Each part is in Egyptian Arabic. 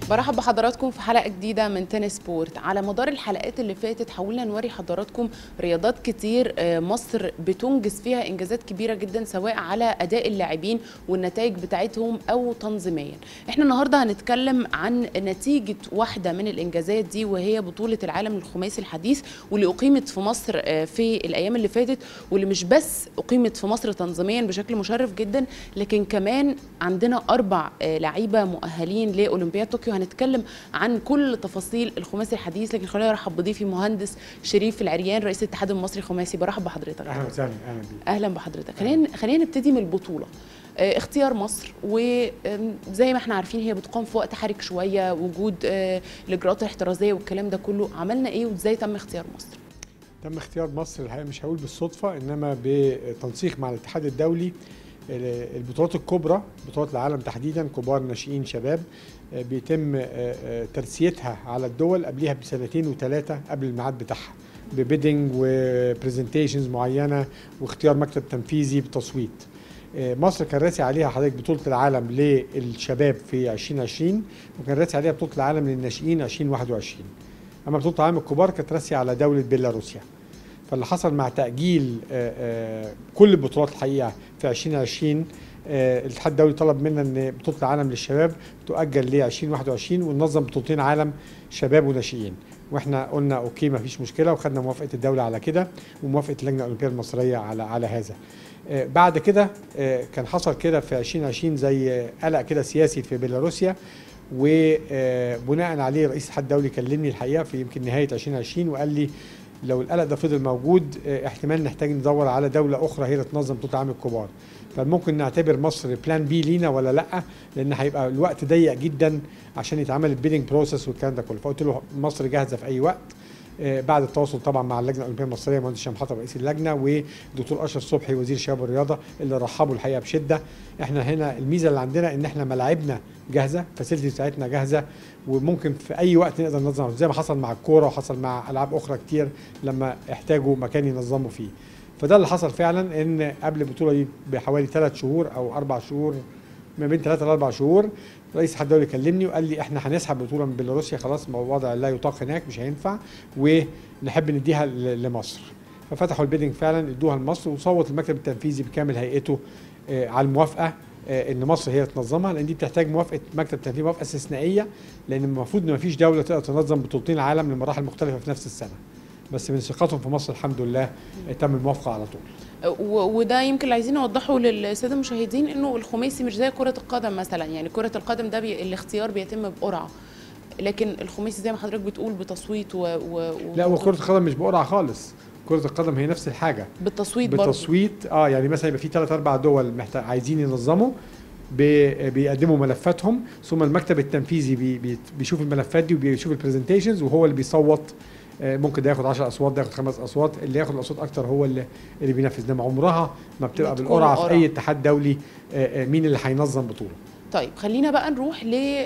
برحب بحضراتكم في حلقه جديده من تنس سبورت على مدار الحلقات اللي فاتت حاولنا نوري حضراتكم رياضات كتير آه، مصر بتنجز فيها انجازات كبيره جدا سواء على اداء اللاعبين والنتائج بتاعتهم او تنظيميا احنا النهارده هنتكلم عن نتيجه واحده من الانجازات دي وهي بطوله العالم للخماسي الحديث واللي اقيمت في مصر آه، في الايام اللي فاتت واللي مش بس اقيمت في مصر تنظيميا بشكل مشرف جدا لكن كمان عندنا اربع آه، لعيبه مؤهلين لاولمبياد طوكيو هنتكلم عن كل تفاصيل الخماسي الحديث لكن خليني ارحب بضيفي مهندس شريف العريان رئيس الاتحاد المصري الخماسي برحب بحضرتك اهلا وسهلا اهلا بيك اهلا بحضرتك خلينا خلينا نبتدي من البطوله آه، اختيار مصر وزي ما احنا عارفين هي بتقام في وقت حرج شويه وجود آه، الاجراءات الاحترازيه والكلام ده كله عملنا ايه وازاي تم اختيار مصر تم اختيار مصر الحقيقه مش هقول بالصدفه انما بتنسيق مع الاتحاد الدولي ال- البطولات الكبرى بطولات العالم تحديدا كبار ناشئين شباب آه، بيتم آه، آه، ترسيتها على الدول قبلها بسنتين وثلاثه قبل الميعاد بتاعها ببيدنج وبرزنتيشنز معينه واختيار مكتب تنفيذي بتصويت آه، مصر كان راسي عليها حضرتك بطوله العالم للشباب في 2020 وكان راسي عليها بطوله العالم للناشئين 2021 اما بطوله العالم الكبار كانت راسيه على دوله بيلاروسيا فاللي حصل مع تاجيل آه، آه، كل البطولات الحقيقه في 2020 آه، الاتحاد الدولي طلب منا ان بطوله العالم للشباب تؤجل ل 2021 وننظم بطولتين عالم شباب وناشئين واحنا قلنا اوكي ما فيش مشكله وخدنا موافقه الدوله على كده وموافقه اللجنه الاولمبيه المصريه على على هذا آه، بعد كده آه، كان حصل كده في 2020 زي آه، قلق كده سياسي في بيلاروسيا وبناء عليه رئيس الاتحاد الدولي كلمني الحقيقه في يمكن نهايه 2020 وقال لي لو القلق ده فضل موجود آه، احتمال نحتاج ندور على دوله اخرى هي اللي تنظم بطوله العالم الكبار فممكن نعتبر مصر بلان بي لينا ولا لا لان هيبقى الوقت ضيق جدا عشان يتعمل البيدنج بروسيس والكلام ده كله فقلت له مصر جاهزه في اي وقت آه، بعد التواصل طبعا مع اللجنه الاولمبيه المصريه مهندس هشام حطب رئيس اللجنه والدكتور اشرف صبحي وزير الشباب والرياضه اللي رحبوا الحقيقه بشده احنا هنا الميزه اللي عندنا ان احنا ملاعبنا جاهزه فاسيلتي بتاعتنا جاهزه وممكن في اي وقت نقدر ننظم زي ما حصل مع الكوره وحصل مع العاب اخرى كتير لما احتاجوا مكان ينظموا فيه فده اللي حصل فعلا ان قبل البطوله دي بحوالي ثلاث شهور او اربع شهور ما بين ثلاثة لأربع شهور رئيس الاتحاد الدولي كلمني وقال لي احنا هنسحب البطوله من بيلاروسيا خلاص ما هو وضع لا يطاق هناك مش هينفع ونحب نديها ل- لمصر ففتحوا البيدنج فعلا ادوها لمصر وصوت المكتب التنفيذي بكامل هيئته آه، على الموافقه آه، ان مصر هي تنظمها لان دي بتحتاج موافقه مكتب تنفيذي موافقه استثنائيه لان المفروض ان مفيش دوله تقدر تنظم بطولتين العالم لمراحل مختلفه في نفس السنه بس من ثقتهم في مصر الحمد لله آه، تم الموافقه على طول و- وده يمكن اللي عايزين نوضحه للساده المشاهدين انه الخماسي مش زي كره القدم مثلا يعني كره القدم ده بي... الاختيار بيتم بقرعه لكن الخماسي زي ما حضرتك بتقول بتصويت و... و... لا هو كره القدم مش بقرعه خالص كره القدم هي نفس الحاجه بالتصويت برضه بتصويت اه يعني مثلا يبقى في ثلاث اربع دول محتاج عايزين ينظموا بي- بيقدموا ملفاتهم ثم المكتب التنفيذي بي بي بيشوف الملفات دي وبيشوف البرزنتيشنز وهو اللي بيصوت آه، ممكن ده ياخد 10 اصوات ده ياخد خمس اصوات اللي ياخد الاصوات اكتر هو اللي اللي بينفذ انما عمرها ما بتبقى بتكون بالقرعه في قرعة. اي اتحاد دولي آه، آه، مين اللي هينظم بطوله طيب خلينا بقى نروح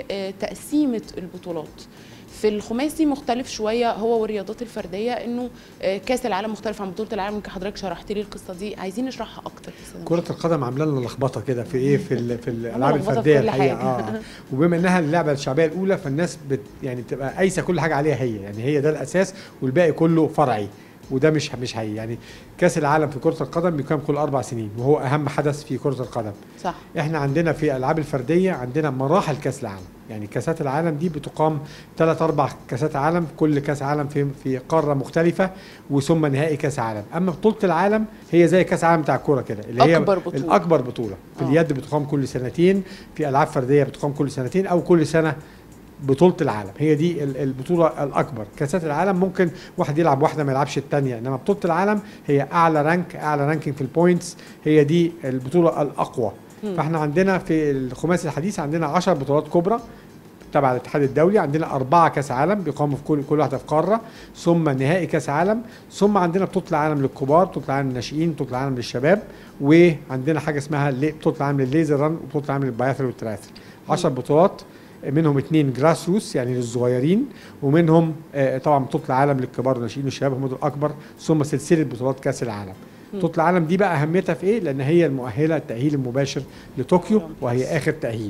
لتقسيمه البطولات في الخماسي مختلف شويه هو والرياضات الفرديه انه آه، كاس العالم مختلف عن بطوله العالم يمكن حضرتك شرحت لي القصه دي عايزين نشرحها اكتر كرة القدم عامله لنا لخبطه كده في ايه في ال- في الالعاب لخبطة في الفرديه كل الحقيقه حاجة. اه وبما انها اللعبه الشعبيه الاولى فالناس بت يعني بتبقى قايسه كل حاجه عليها هي يعني هي ده الاساس والباقي كله فرعي وده مش مش هي يعني كاس العالم في كره القدم بيقام كل اربع سنين وهو اهم حدث في كره القدم صح احنا عندنا في الالعاب الفرديه عندنا مراحل كاس العالم يعني كاسات العالم دي بتقام ثلاث اربع كاسات عالم كل كاس عالم في في قاره مختلفه وثم نهائي كاس عالم اما بطوله العالم هي زي كاس العالم بتاع الكوره كده اللي هي أكبر بطولة. الاكبر بطوله في آه. اليد بتقام كل سنتين في العاب فرديه بتقام كل سنتين او كل سنه بطولة العالم هي دي ال- البطولة الأكبر كأسات العالم ممكن واحد يلعب واحدة ما يلعبش التانية إنما بطولة العالم هي أعلى رانك أعلى رانكينج في البوينتس هي دي البطولة الأقوى مم. فاحنا عندنا في الخماسي الحديث عندنا 10 بطولات كبرى تبع الاتحاد الدولي عندنا أربعة كأس عالم بيقاموا في كل كل واحدة في قارة ثم نهائي كأس عالم ثم عندنا بطولة العالم للكبار بطولة العالم للناشئين بطولة العالم للشباب وعندنا حاجة اسمها لي- بطولة العالم للليزر ران وبطولة العالم للباياثل والتراثل 10 بطولات منهم اثنين جراس روس يعني للصغيرين ومنهم آه، طبعا بطوله العالم للكبار والناشئين والشباب هم دول الاكبر ثم سلسله بطولات كاس العالم بطوله العالم دي بقى اهميتها في ايه لان هي المؤهله التاهيل المباشر لطوكيو وهي اخر تاهيل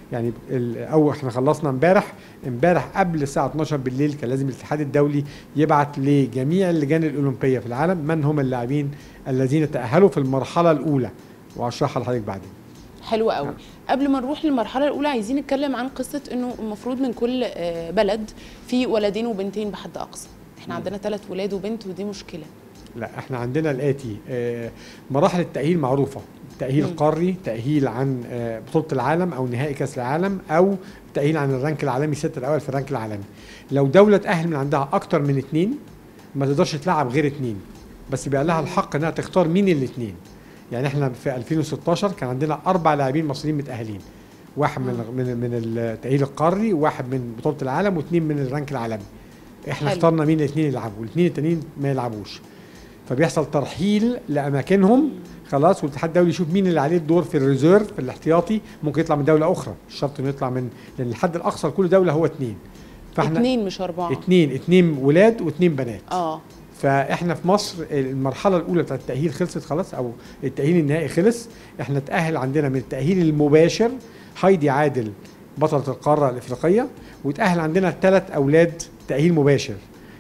يعني ال- او احنا خلصنا امبارح امبارح قبل الساعه 12 بالليل كان لازم الاتحاد الدولي يبعت لجميع اللجان الاولمبيه في العالم من هم اللاعبين الذين تاهلوا في المرحله الاولى واشرحها لحضرتك بعدين حلو قوي قبل ما نروح للمرحله الاولى عايزين نتكلم عن قصه انه المفروض من كل آه، بلد في ولدين وبنتين بحد اقصى احنا عندنا ثلاث ولاد وبنت ودي مشكله لا احنا عندنا الاتي آه، مراحل التاهيل معروفه تاهيل مم. قاري تاهيل عن آه، بطوله العالم او نهائي كاس العالم او تاهيل عن الرانك العالمي ست الاول في الرانك العالمي لو دوله تاهل من عندها اكتر من اتنين ما تقدرش تلعب غير اتنين بس بيبقى لها الحق انها تختار مين الاتنين يعني احنا في 2016 كان عندنا اربع لاعبين مصريين متاهلين واحد من من من التاهيل القاري وواحد من بطوله العالم واثنين من الرانك العالمي احنا حلو. اخترنا مين الاثنين يلعبوا والاثنين التانيين ما يلعبوش فبيحصل ترحيل لاماكنهم خلاص والاتحاد الدولي يشوف مين اللي عليه الدور في الريزيرف في الاحتياطي ممكن يطلع من دوله اخرى مش شرط انه يطلع من لان الحد الاقصى لكل دوله هو اثنين فاحنا اتنين مش اربعه اثنين اثنين ولاد واثنين بنات اه فاحنا في مصر المرحله الاولى بتاعت التاهيل خلصت خلاص او التاهيل النهائي خلص احنا تاهل عندنا من التاهيل المباشر هايدي عادل بطله القاره الافريقيه وتاهل عندنا ثلاث اولاد تاهيل مباشر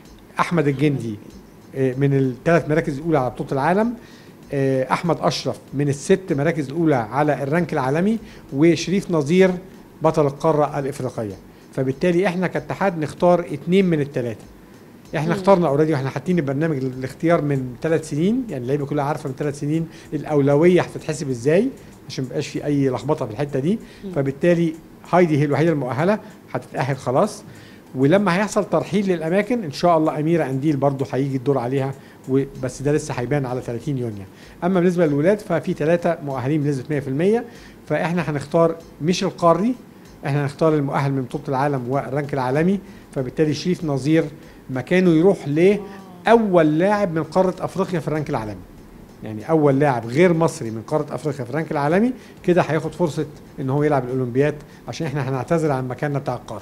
احمد الجندي آه، من الثلاث مراكز الاولى على بطوله العالم آه، احمد اشرف من الست مراكز الاولى على الرانك العالمي وشريف نظير بطل القاره الافريقيه فبالتالي احنا كاتحاد نختار اثنين من الثلاثه احنا مم. اخترنا اوريدي واحنا حاطين البرنامج الاختيار من ثلاث سنين يعني اللعيبه كلها عارفه من ثلاث سنين الاولويه هتتحسب ازاي عشان ما يبقاش في اي لخبطه في الحته دي مم. فبالتالي هايدي هي الوحيده المؤهله هتتاهل خلاص ولما هيحصل ترحيل للاماكن ان شاء الله اميره انديل برضو هيجي الدور عليها و- بس ده لسه هيبان على 30 يونيو اما بالنسبه للولاد ففي ثلاثه مؤهلين بنسبه 100% فاحنا هنختار مش القاري احنا هنختار المؤهل من بطوله العالم والرانك العالمي فبالتالي شريف نظير مكانه يروح لاول لاعب من قاره افريقيا في الرانك العالمي يعني اول لاعب غير مصري من قاره افريقيا في الرانك العالمي كده هياخد فرصه ان هو يلعب الاولمبياد عشان احنا هنعتذر عن مكاننا بتاع القاره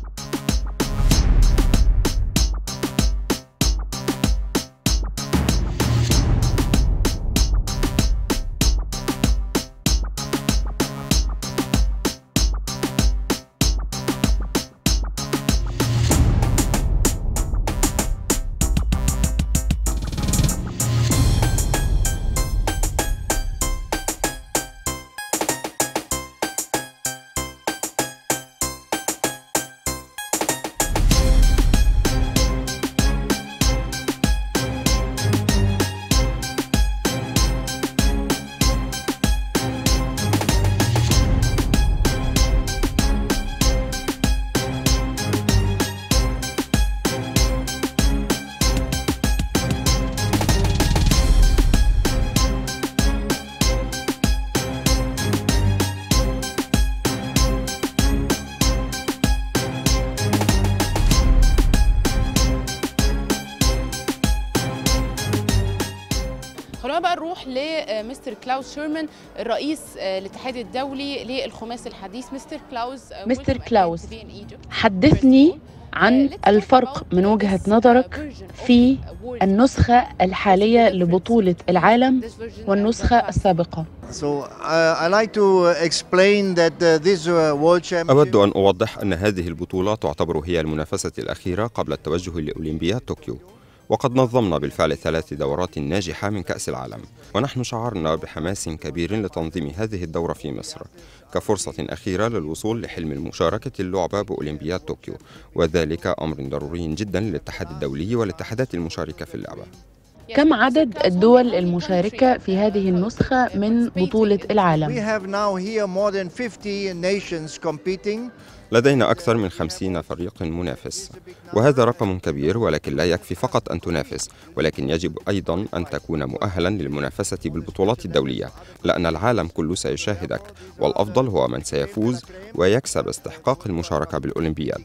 خلونا بقى نروح لمستر كلاوس شيرمان الرئيس آه، الاتحاد الدولي للخماس الحديث مستر كلاوس آه, مستر welcome again كلاوس، to be in Egypt. حدثني عن الفرق من وجهة نظرك في النسخة الحالية لبطولة العالم والنسخة السابقة So uh, I like to explain that uh, this uh, World Championship أود أن أوضح أن هذه البطولة تعتبر هي المنافسة الأخيرة قبل التوجه لأولمبياد طوكيو وقد نظمنا بالفعل ثلاث دورات ناجحة من كأس العالم ونحن شعرنا بحماس كبير لتنظيم هذه الدورة في مصر كفرصة أخيرة للوصول لحلم المشاركة اللعبة بأولمبياد طوكيو وذلك أمر ضروري جدا للاتحاد الدولي والاتحادات المشاركة في اللعبة كم عدد الدول المشاركة في هذه النسخة من بطولة we العالم؟ have now here more than 50 nations competing لدينا أكثر من خمسين فريق منافس وهذا رقم كبير ولكن لا يكفي فقط أن تنافس ولكن يجب أيضا أن تكون مؤهلا للمنافسة بالبطولات الدولية لأن العالم كله سيشاهدك والأفضل هو من سيفوز ويكسب استحقاق المشاركة بالأولمبياد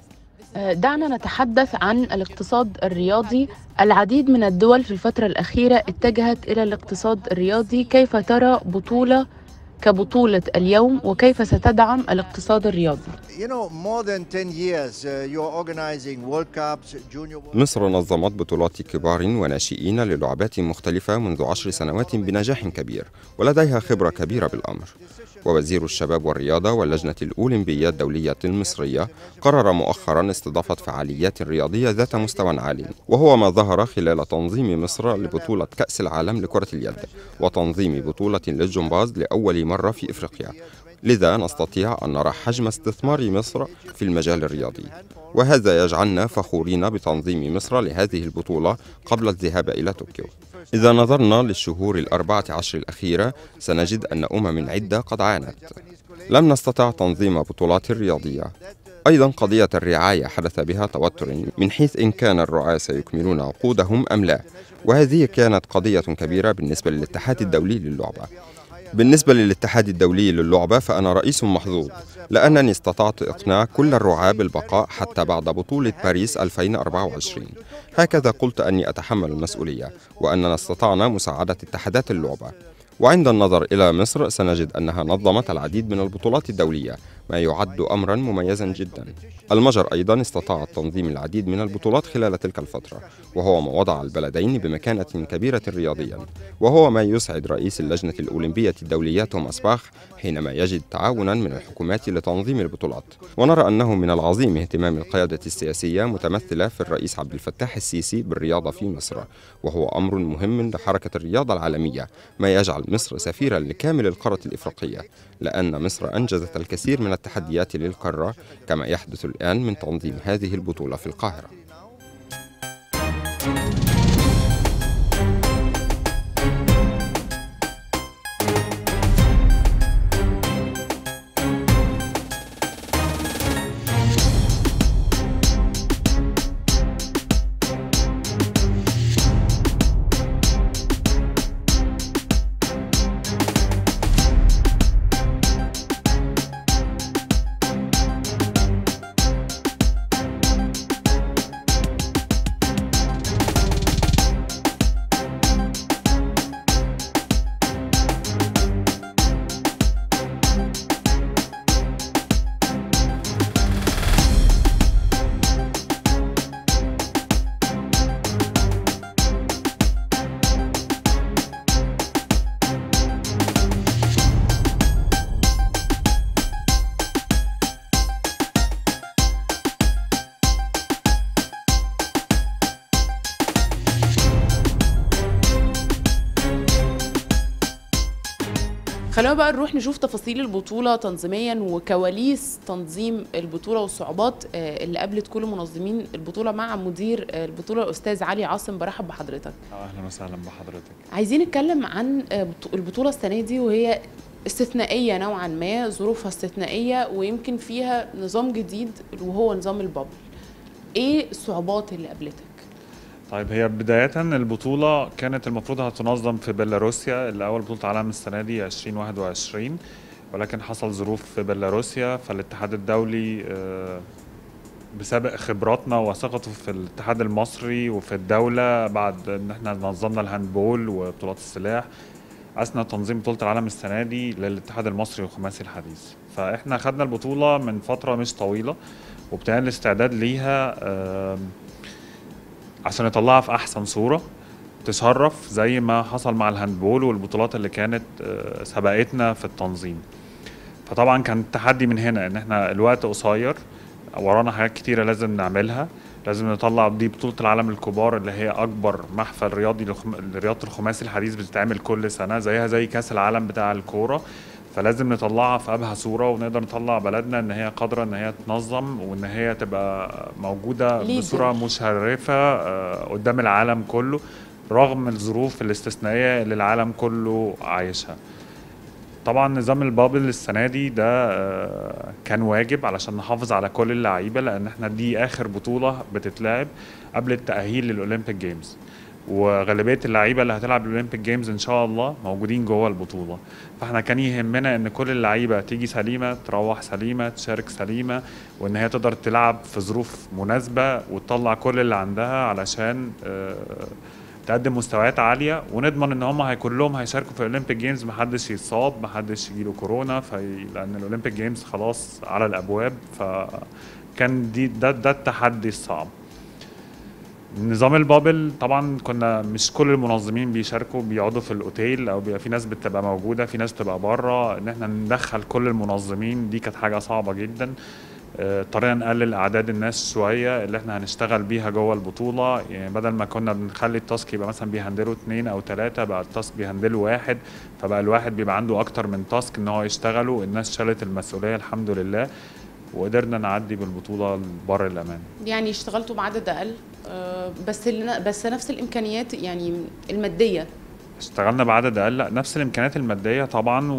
آه، دعنا نتحدث عن الاقتصاد الرياضي العديد من الدول في الفترة الأخيرة اتجهت إلى الاقتصاد الرياضي كيف ترى بطولة كبطولة اليوم وكيف ستدعم الاقتصاد الرياضي؟ you know, more than 10 years, uh, you're organizing World Cups, Junior World مصر نظمت بطولات كبار وناشئين للعبات مختلفة منذ عشر سنوات بنجاح كبير ولديها خبرة كبيرة بالأمر ووزير الشباب والرياضة واللجنة الأولمبية الدولية المصرية قرر مؤخرا استضافة فعاليات رياضية ذات مستوى عال وهو ما ظهر خلال تنظيم مصر لبطولة كأس العالم لكرة اليد وتنظيم بطولة للجمباز لأول مرة في إفريقيا لذا نستطيع أن نرى حجم استثمار مصر في المجال الرياضي وهذا يجعلنا فخورين بتنظيم مصر لهذه البطولة قبل الذهاب إلى طوكيو إذا نظرنا للشهور الأربعة عشر الأخيرة سنجد أن أمم عدة قد عانت لم نستطع تنظيم بطولات رياضية أيضا قضية الرعاية حدث بها توتر من حيث إن كان الرعاة سيكملون عقودهم أم لا وهذه كانت قضية كبيرة بالنسبة للاتحاد الدولي للعبة بالنسبة للاتحاد الدولي للعبة فأنا رئيس محظوظ لأنني استطعت إقناع كل الرعاة بالبقاء حتى بعد بطولة باريس 2024 هكذا قلت أني أتحمل المسؤولية وأننا استطعنا مساعدة اتحادات اللعبة وعند النظر إلى مصر سنجد أنها نظمت العديد من البطولات الدولية ما يعد أمرا مميزا جدا المجر أيضا استطاعت تنظيم العديد من البطولات خلال تلك الفترة وهو ما وضع البلدين بمكانة كبيرة رياضيا وهو ما يسعد رئيس اللجنة الأولمبية الدولية توماس باخ حينما يجد تعاونا من الحكومات لتنظيم البطولات ونرى أنه من العظيم اهتمام القيادة السياسية متمثلة في الرئيس عبد الفتاح السيسي بالرياضة في مصر وهو أمر مهم لحركة الرياضة العالمية ما يجعل مصر سفيرا لكامل القارة الإفريقية لأن مصر أنجزت الكثير من التحديات للقارة كما يحدث الآن من تنظيم هذه البطولة في القاهرة خلونا بقى نروح نشوف تفاصيل البطولة تنظيميا وكواليس تنظيم البطولة والصعوبات آه، اللي قابلت كل منظمين البطولة مع مدير آه، البطولة الأستاذ علي عاصم برحب بحضرتك اهلا وسهلا بحضرتك عايزين نتكلم عن آه، بط- البطولة السنة دي وهي استثنائية نوعا ما ظروفها استثنائية ويمكن فيها نظام جديد وهو نظام البابل ايه الصعوبات اللي قابلتك؟ طيب هي بداية البطولة كانت المفروض هتنظم في بيلاروسيا اللي أول بطولة عالم السنة دي 2021 ولكن حصل ظروف في بيلاروسيا فالاتحاد الدولي آه، بسبب خبراتنا وثقته في الاتحاد المصري وفي الدولة بعد إن احنا نظمنا الهاندبول وبطولات السلاح أثنى تنظيم بطولة العالم السنة دي للاتحاد المصري والخماسي الحديث فإحنا خدنا البطولة من فترة مش طويلة وابتدينا الاستعداد ليها آم، عشان نطلعها في احسن صوره تشرف زي ما حصل مع الهاندبول والبطولات اللي كانت آه، سبقتنا في التنظيم فطبعا كان التحدي من هنا ان احنا الوقت قصير ورانا حاجات كتيره لازم نعملها لازم نطلع دي بطولة العالم الكبار اللي هي أكبر محفل رياضي للخم- لرياضة الخماسي الحديث بتتعمل كل سنة زيها زي كأس العالم بتاع الكورة فلازم نطلعها في أبهى صورة ونقدر نطلع بلدنا إن هي قادرة إن هي تنظم وإن هي تبقى موجودة Leader. بصورة مشرفة آه، قدام العالم كله رغم الظروف الاستثنائية اللي العالم كله عايشها طبعا نظام البابل السنه دي ده آه، كان واجب علشان نحافظ على كل اللعيبه لان احنا دي اخر بطوله بتتلعب قبل التاهيل للاولمبيك جيمز وغالبيه اللعيبه اللي هتلعب الاولمبيك جيمز ان شاء الله موجودين جوه البطوله فاحنا كان يهمنا ان كل اللعيبه تيجي سليمه تروح سليمه تشارك سليمه وان هي تقدر تلعب في ظروف مناسبه وتطلع كل اللي عندها علشان آه، تقدم مستويات عاليه ونضمن ان هم هي كلهم هيشاركوا في الاولمبيك جيمز محدش يصاب محدش يجيله كورونا في لان الاولمبيك جيمز خلاص على الابواب فكان دي ده ده التحدي الصعب نظام البابل طبعا كنا مش كل المنظمين بيشاركوا بيقعدوا في الاوتيل او بيبقى في ناس بتبقى موجوده في ناس بتبقى بره ان احنا ندخل كل المنظمين دي كانت حاجه صعبه جدا آه، اضطرينا نقلل اعداد الناس شويه اللي احنا هنشتغل بيها جوه البطوله يعني بدل ما كنا بنخلي التاسك يبقى مثلا بيهندلوا اثنين او ثلاثه بقى التاسك بيهندلوا واحد فبقى الواحد بيبقى عنده اكتر من تاسك ان هو يشتغله الناس شالت المسؤوليه الحمد لله وقدرنا نعدي بالبطوله لبر الامان يعني اشتغلتوا بعدد اقل آه، بس ال- بس نفس الامكانيات يعني الماديه اشتغلنا بعدد اقل لا نفس الامكانيات الماديه طبعا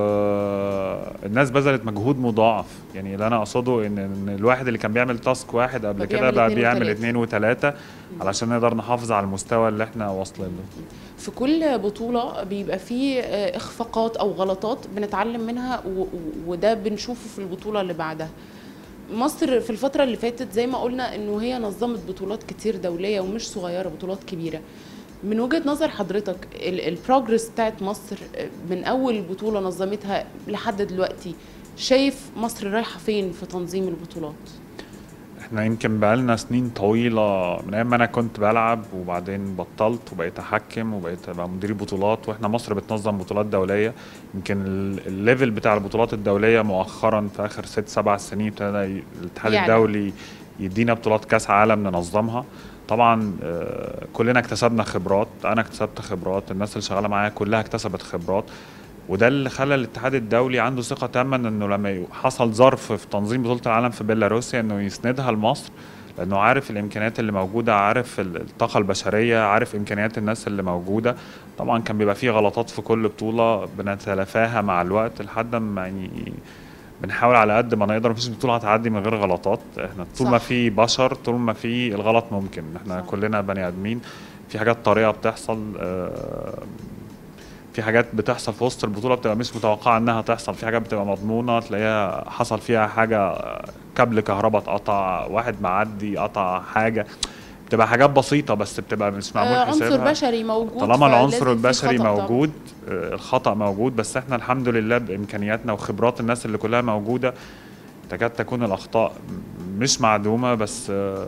والناس بذلت مجهود مضاعف يعني اللي انا اقصده ان ان الواحد اللي كان بيعمل تاسك واحد قبل بقى كده بيعمل بقى اتنين بيعمل وتلاتة. اتنين وتلاته علشان نقدر نحافظ على المستوى اللي احنا واصلين له في كل بطولة بيبقى فيه آه، إخفاقات أو غلطات بنتعلم منها و- و- وده بنشوفه في البطولة اللي بعدها مصر في الفترة اللي فاتت زي ما قلنا إنه هي نظمت بطولات كتير دولية ومش صغيرة بطولات كبيرة من وجهة نظر حضرتك البروجرس بتاعت مصر آه، من أول بطولة نظمتها لحد دلوقتي شايف مصر رايحة فين في تنظيم البطولات؟ احنا يمكن بقالنا سنين طويلة من ايام ما انا كنت بلعب وبعدين بطلت وبقيت احكم وبقيت ابقى مدير بطولات واحنا مصر بتنظم بطولات دولية يمكن ال- الليفل بتاع البطولات الدولية مؤخرا في اخر ست سبع سنين ابتدى ي- الاتحاد يعلى. الدولي يدينا بطولات كاس عالم ننظمها طبعا آه، كلنا اكتسبنا خبرات انا اكتسبت خبرات الناس اللي شغاله معايا كلها اكتسبت خبرات وده اللي خلى الاتحاد الدولي عنده ثقه تامه انه لما ي- حصل ظرف في تنظيم بطوله العالم في بيلاروسيا انه يسندها لمصر لانه عارف الامكانيات اللي موجوده عارف ال- الطاقه البشريه عارف امكانيات الناس اللي موجوده طبعا كان بيبقى فيه غلطات في كل بطوله بنتلافاها مع الوقت لحد ما يعني بنحاول على قد ما نقدر مفيش بطوله هتعدي من غير غلطات احنا طول ما صح. في بشر طول ما في الغلط ممكن احنا صح. كلنا بني ادمين في حاجات طريقه بتحصل آه، في حاجات بتحصل في وسط البطوله بتبقى مش متوقعه انها تحصل في حاجات بتبقى مضمونه تلاقيها حصل فيها حاجه آه، كابل كهرباء اتقطع واحد معدي قطع حاجه بتبقى حاجات بسيطه بس بتبقى مش معمول آه، عنصر حسابها بشري موجود طالما فلازم العنصر في البشري خطأ طبعاً. موجود آه، الخطا موجود بس احنا الحمد لله بامكانياتنا وخبرات الناس اللي كلها موجوده تكاد تكون الاخطاء م- مش معدومه بس آه،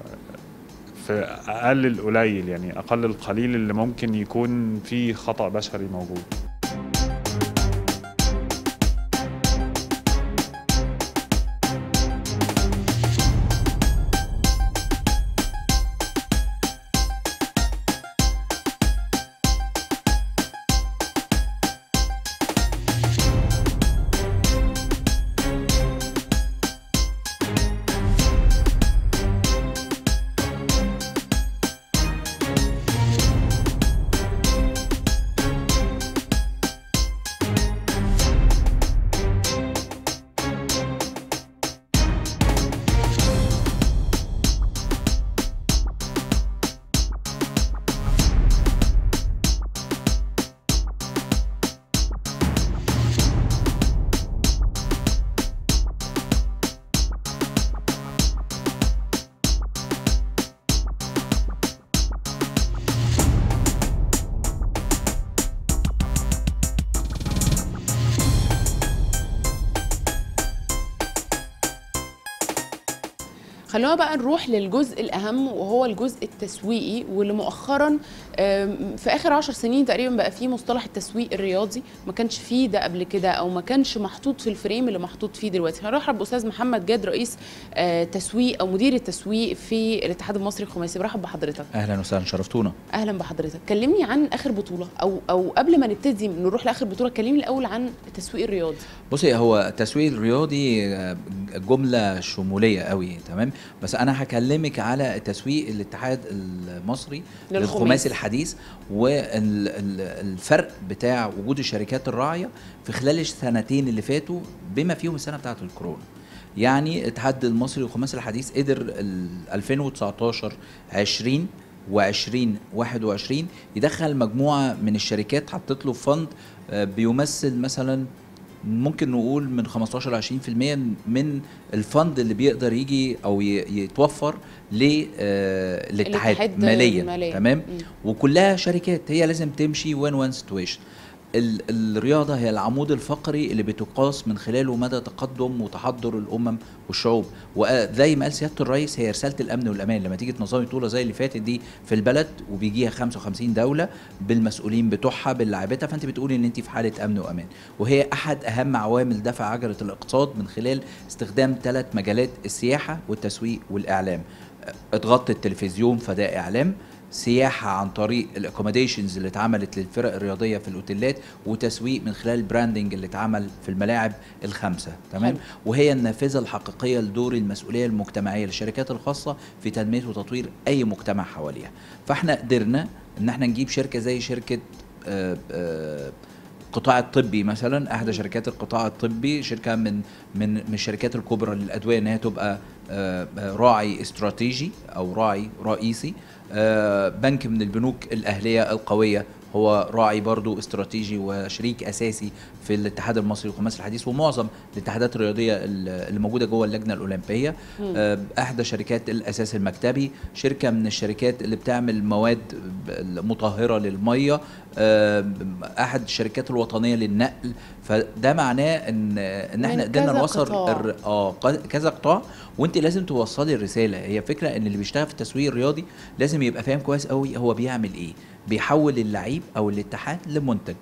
في اقل القليل يعني اقل القليل اللي ممكن يكون فيه خطا بشري موجود خلونا بقى نروح للجزء الأهم وهو الجزء التسويقي واللي مؤخرا آم، في آخر عشر سنين تقريبا بقى فيه مصطلح التسويق الرياضي ما كانش فيه ده قبل كده أو ما كانش محطوط في الفريم اللي محطوط فيه دلوقتي هنرحب بأستاذ محمد جاد رئيس آه، تسويق أو مدير التسويق في الاتحاد المصري الخماسي برحب بحضرتك اهلا وسهلا شرفتونا اهلا بحضرتك كلمني عن اخر بطوله او او قبل ما نبتدي نروح لاخر بطوله كلمني الاول عن التسويق الرياضي بصي هو التسويق الرياضي آه، جمله شموليه قوي تمام بس انا هكلمك على تسويق الاتحاد المصري للخماسي. للخماسي الحديث والفرق بتاع وجود الشركات الراعيه في خلال السنتين اللي فاتوا بما فيهم السنه بتاعه الكورونا يعني الاتحاد المصري للخماسي الحديث قدر ال 2019 20 و20 21 يدخل مجموعه من الشركات حطت له فند آه، بيمثل مثلا ممكن نقول من 15 ل 20% من الفند اللي بيقدر يجي او ي- يتوفر للاتحاد الاتحاد ماليا مالياً. تمام مم. وكلها شركات هي لازم تمشي وين وان سيتويشن الرياضة هي العمود الفقري اللي بتقاس من خلاله مدى تقدم وتحضر الأمم والشعوب وزي ما قال سيادة الرئيس هي رسالة الأمن والأمان لما تيجي تنظمي بطولة زي اللي فاتت دي في البلد وبيجيها 55 دولة بالمسؤولين بتوعها باللاعبتها فأنت بتقولي إن أنت في حالة أمن وأمان وهي أحد أهم عوامل دفع عجلة الاقتصاد من خلال استخدام ثلاث مجالات السياحة والتسويق والإعلام اتغطى التلفزيون فده إعلام سياحه عن طريق الاكوموديشنز اللي اتعملت للفرق الرياضيه في الاوتيلات وتسويق من خلال البراندنج اللي اتعمل في الملاعب الخمسه تمام حلو. وهي النافذه الحقيقيه لدور المسؤوليه المجتمعيه للشركات الخاصه في تنميه وتطوير اي مجتمع حواليها فاحنا قدرنا ان احنا نجيب شركه زي شركه آه، آه، القطاع الطبي مثلا احدى شركات القطاع الطبي شركه من من من الشركات الكبرى للادويه ان هي تبقى آه، آه، راعي استراتيجي او راعي رئيسي آه، بنك من البنوك الاهليه القويه هو راعي برضو استراتيجي وشريك اساسي في الاتحاد المصري للخماس الحديث ومعظم الاتحادات الرياضيه اللي موجوده جوه اللجنه الاولمبيه آه، احدى شركات الاساس المكتبي شركه من الشركات اللي بتعمل مواد ب- مطهره للميه آه، احد الشركات الوطنيه للنقل فده معناه ان ان احنا من قدرنا كذا نوصل قطاع. الر- اه ق- كذا قطاع وانت لازم توصلي الرساله هي فكره ان اللي بيشتغل في التسويق الرياضي لازم يبقى فاهم كويس قوي هو بيعمل ايه بيحول اللعيب او الاتحاد لمنتج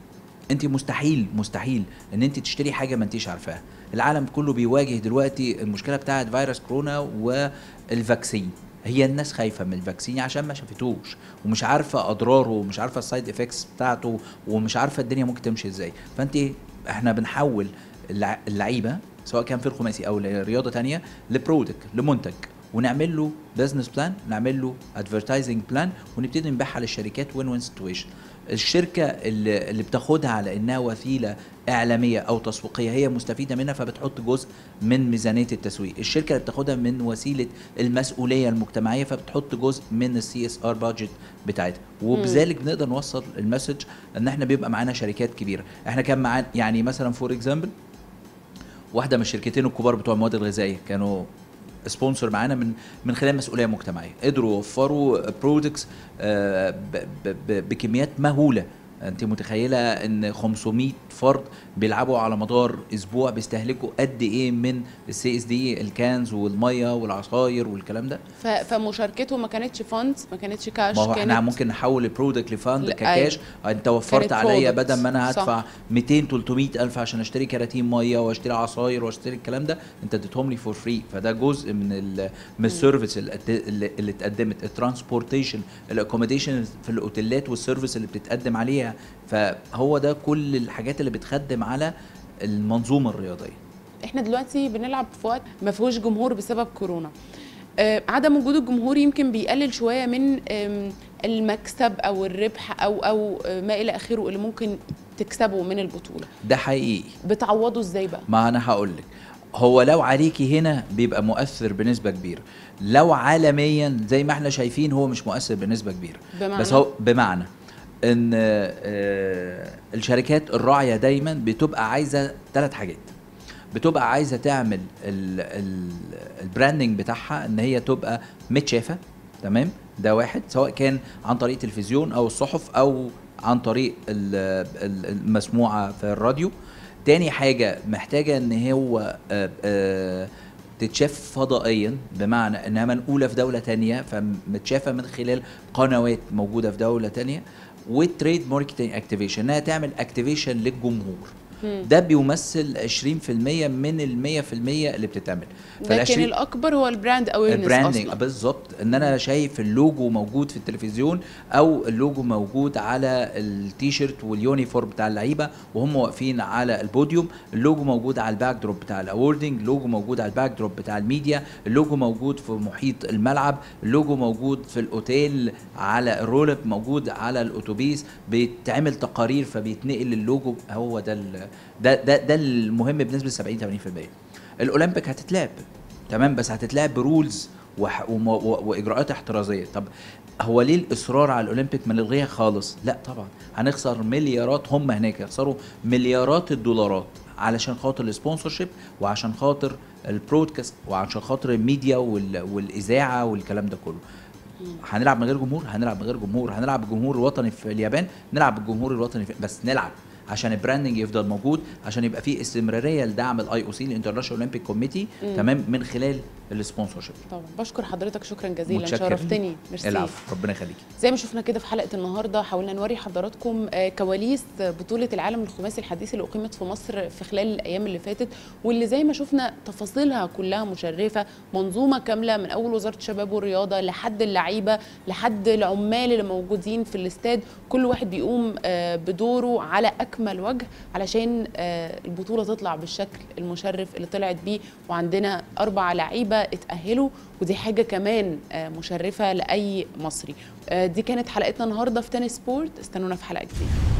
انت مستحيل مستحيل ان انت تشتري حاجه ما انتيش عارفاها العالم كله بيواجه دلوقتي المشكله بتاعه فيروس كورونا والفاكسين هي الناس خايفه من الفاكسين عشان ما شافتوش ومش عارفه اضراره ومش عارفه السايد افكتس بتاعته ومش عارفه الدنيا ممكن تمشي ازاي فانت احنا بنحول اللع- اللعيبه سواء كان في الخماسي او رياضه تانية لبرودكت لمنتج ونعمل له بزنس بلان نعمل له ادفرتايزنج بلان ونبتدي نبيعها للشركات وين وين سيتويشن الشركه اللي, اللي بتاخدها على انها وسيله اعلاميه او تسويقيه هي مستفيده منها فبتحط جزء من ميزانيه التسويق الشركه اللي بتاخدها من وسيله المسؤوليه المجتمعيه فبتحط جزء من السي اس ار بادجت بتاعتها وبذلك بنقدر نوصل المسج ان احنا بيبقى معانا شركات كبيره احنا كان معانا يعني مثلا فور اكزامبل واحده من الشركتين الكبار بتوع المواد الغذائيه كانوا سبونسر معانا من من خلال مسؤوليه مجتمعيه قدروا يوفروا برودكتس بكميات مهوله انت متخيله ان 500 فرد بيلعبوا على مدار اسبوع بيستهلكوا قد ايه من السي اس دي الكانز والميه والعصاير والكلام ده ف- فمشاركته ما كانتش فاندز ما كانتش كاش ما هو احنا كانت ممكن نحول البرودكت لفاند لا، ككاش انت وفرت كانت عليا product. بدل ما انا صح. هدفع 200 300 الف عشان اشتري كراتين ميه واشتري عصاير واشتري الكلام ده انت اديتهم لي فور فري فده جزء من ال من السيرفيس اللي ات- اللي اللي اتقدمت الترانسبورتيشن الاكوموديشن في الاوتيلات والسيرفيس اللي بتتقدم عليها فهو ده كل الحاجات اللي بتخدم على المنظومه الرياضيه احنا دلوقتي بنلعب في وقت ما فيهوش جمهور بسبب كورونا آه، عدم وجود الجمهور يمكن بيقلل شويه من آم، المكسب او الربح او او آه، ما الى اخره اللي ممكن تكسبه من البطوله ده حقيقي بتعوضه ازاي بقى ما انا هقول لك هو لو عليكي هنا بيبقى مؤثر بنسبه كبيره لو عالميا زي ما احنا شايفين هو مش مؤثر بنسبه كبيره بمعنى؟ بس هو بمعنى ان آه، الشركات الراعيه دايما بتبقى عايزه ثلاث حاجات بتبقى عايزه تعمل ال- ال- البراندنج بتاعها ان هي تبقى متشافه تمام ده واحد سواء كان عن طريق التلفزيون او الصحف او عن طريق ال- ال- المسموعه في الراديو تاني حاجه محتاجه ان هو آه، آه، تتشاف فضائيا بمعنى انها منقوله في دوله تانية فمتشافه من خلال قنوات موجوده في دوله تانية والتريد ماركتنج اكتيفيشن انها تعمل اكتيفيشن للجمهور ده بيمثل 20% من ال 100% اللي بتتعمل لكن الاكبر هو البراند او البراندنج اصلا بالظبط ان انا شايف اللوجو موجود في التلفزيون او اللوجو موجود على التيشيرت واليونيفورم بتاع اللعيبه وهم واقفين على البوديوم اللوجو موجود على الباك دروب بتاع الاوردنج اللوجو موجود على الباك دروب بتاع الميديا اللوجو موجود في محيط الملعب اللوجو موجود في الاوتيل على الرولب موجود على الاتوبيس بيتعمل تقارير فبيتنقل اللوجو هو ده ال- ده ده, ده المهم بنسبه 70 80% الاولمبيك هتتلعب تمام بس هتتلعب برولز وح- وم- و- واجراءات احترازيه طب هو ليه الاصرار على الاولمبيك ما نلغيها خالص لا طبعا هنخسر مليارات هم هناك يخسروا مليارات الدولارات علشان خاطر السبونسرشيب وعشان خاطر البرودكاست وعشان خاطر الميديا وال- والاذاعه والكلام ده كله هنلعب من غير جمهور هنلعب من غير جمهور هنلعب بالجمهور الوطني في اليابان نلعب بالجمهور الوطني في بس نلعب عشان البراندنج يفضل موجود عشان يبقى في استمراريه لدعم الاي او سي الانترناشونال اولمبيك كوميتي تمام من خلال السبونسرشيب طبعا بشكر حضرتك شكرا جزيلا متشكر. شرفتني ميرسي العفو ربنا يخليكي زي ما شفنا كده في حلقه النهارده حاولنا نوري حضراتكم آه، كواليس بطوله العالم الخماسي الحديث اللي اقيمت في مصر في خلال الايام اللي فاتت واللي زي ما شفنا تفاصيلها كلها مشرفه منظومه كامله من اول وزاره الشباب والرياضه لحد اللعيبه لحد العمال اللي موجودين في الاستاد كل واحد بيقوم آه، بدوره على اكمل وجه علشان آه، البطوله تطلع بالشكل المشرف اللي طلعت بيه وعندنا اربع لعيبه اتاهلوا ودي حاجه كمان آه، مشرفه لاي مصري آه، دي كانت حلقتنا النهارده في تاني سبورت استنونا في حلقه جديده